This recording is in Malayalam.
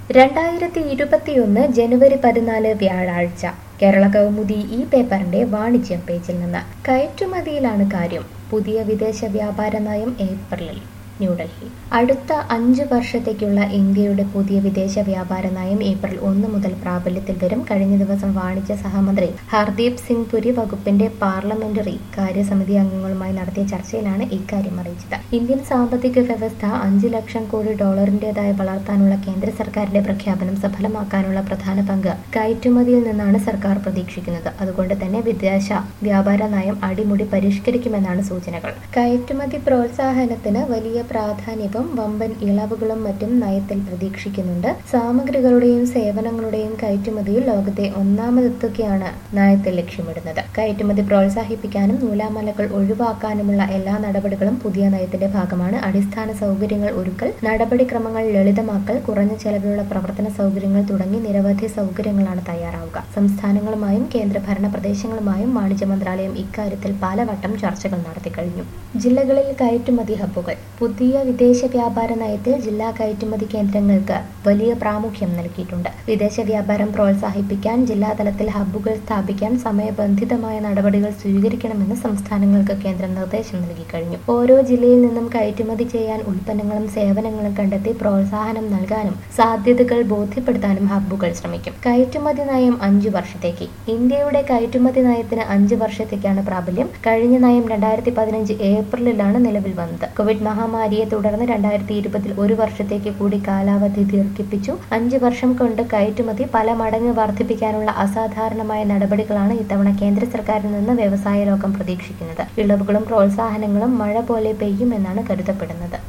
രണ്ടായിരത്തി ഇരുപത്തിയൊന്ന് ജനുവരി പതിനാല് വ്യാഴാഴ്ച കേരള കൗമുദി ഈ പേപ്പറിന്റെ വാണിജ്യം പേജിൽ നിന്ന് കയറ്റുമതിയിലാണ് കാര്യം പുതിയ വിദേശ വ്യാപാര നയം ഏപ്രിലിൽ ന്യൂഡൽഹി അടുത്ത അഞ്ച് വർഷത്തേക്കുള്ള ഇന്ത്യയുടെ പുതിയ വിദേശ വ്യാപാര നയം ഏപ്രിൽ ഒന്ന് മുതൽ പ്രാബല്യത്തിൽ വരും കഴിഞ്ഞ ദിവസം വാണിജ്യ സഹമന്ത്രി ഹർദീപ് സിംഗ് പുരി വകുപ്പിന്റെ പാർലമെന്ററി കാര്യസമിതി അംഗങ്ങളുമായി നടത്തിയ ചർച്ചയിലാണ് ഇക്കാര്യം അറിയിച്ചത് ഇന്ത്യൻ സാമ്പത്തിക വ്യവസ്ഥ അഞ്ച് ലക്ഷം കോടി ഡോളറിന്റേതായി വളർത്താനുള്ള കേന്ദ്ര സർക്കാരിന്റെ പ്രഖ്യാപനം സഫലമാക്കാനുള്ള പ്രധാന പങ്ക് കയറ്റുമതിയിൽ നിന്നാണ് സർക്കാർ പ്രതീക്ഷിക്കുന്നത് അതുകൊണ്ട് തന്നെ വിദേശ വ്യാപാര നയം അടിമുടി പരിഷ്കരിക്കുമെന്നാണ് സൂചനകൾ കയറ്റുമതി പ്രോത്സാഹനത്തിന് വലിയ പ്രാധാന്യവും വമ്പൻ ഇളവുകളും മറ്റും നയത്തിൽ പ്രതീക്ഷിക്കുന്നുണ്ട് സാമഗ്രികളുടെയും സേവനങ്ങളുടെയും കയറ്റുമതിയിൽ ലോകത്തെ ഒന്നാമതെത്തുകയാണ് നയത്തിൽ ലക്ഷ്യമിടുന്നത് കയറ്റുമതി പ്രോത്സാഹിപ്പിക്കാനും നൂലാമലകൾ ഒഴിവാക്കാനുമുള്ള എല്ലാ നടപടികളും പുതിയ നയത്തിന്റെ ഭാഗമാണ് അടിസ്ഥാന സൗകര്യങ്ങൾ ഒരുക്കൽ നടപടിക്രമങ്ങൾ ലളിതമാക്കൽ കുറഞ്ഞ ചെലവിലുള്ള പ്രവർത്തന സൗകര്യങ്ങൾ തുടങ്ങി നിരവധി സൗകര്യങ്ങളാണ് തയ്യാറാവുക സംസ്ഥാനങ്ങളുമായും കേന്ദ്രഭരണ പ്രദേശങ്ങളുമായും വാണിജ്യ മന്ത്രാലയം ഇക്കാര്യത്തിൽ പലവട്ടം ചർച്ചകൾ നടത്തി കഴിഞ്ഞു ജില്ലകളിൽ കയറ്റുമതി ഹബ്ബുകൾ പുതിയ വിദേശ വ്യാപാര നയത്തിൽ ജില്ലാ കയറ്റുമതി കേന്ദ്രങ്ങൾക്ക് വലിയ പ്രാമുഖ്യം നൽകിയിട്ടുണ്ട് വിദേശ വ്യാപാരം പ്രോത്സാഹിപ്പിക്കാൻ ജില്ലാതലത്തിൽ ഹബ്ബുകൾ സ്ഥാപിക്കാൻ സമയബന്ധിതമായ നടപടികൾ സ്വീകരിക്കണമെന്ന് സംസ്ഥാനങ്ങൾക്ക് കേന്ദ്രം നിർദ്ദേശം നൽകി കഴിഞ്ഞു ഓരോ ജില്ലയിൽ നിന്നും കയറ്റുമതി ചെയ്യാൻ ഉൽപ്പന്നങ്ങളും സേവനങ്ങളും കണ്ടെത്തി പ്രോത്സാഹനം നൽകാനും സാധ്യതകൾ ബോധ്യപ്പെടുത്താനും ഹബ്ബുകൾ ശ്രമിക്കും കയറ്റുമതി നയം അഞ്ചു വർഷത്തേക്ക് ഇന്ത്യയുടെ കയറ്റുമതി നയത്തിന് അഞ്ച് വർഷത്തേക്കാണ് പ്രാബല്യം കഴിഞ്ഞ നയം രണ്ടായിരത്തി പതിനഞ്ച് ഏപ്രിലിലാണ് നിലവിൽ വന്നത് കോവിഡ് മഹാമാരിയെ തുടർന്ന് രണ്ടായിരത്തി ഇരുപതിൽ ഒരു വർഷത്തേക്ക് കൂടി കാലാവധി ദീർഘിപ്പിച്ചു അഞ്ച് വർഷം കൊണ്ട് കയറ്റുമതി പല മടങ്ങ് വർദ്ധിപ്പിക്കാനുള്ള അസാധാരണമായ നടപടികളാണ് ഇത്തവണ കേന്ദ്ര സർക്കാരിൽ നിന്ന് വ്യവസായ ലോകം പ്രതീക്ഷിക്കുന്നത് ഇളവുകളും പ്രോത്സാഹനങ്ങളും മഴ പോലെ പെയ്യുമെന്നാണ് കരുതപ്പെടുന്നത്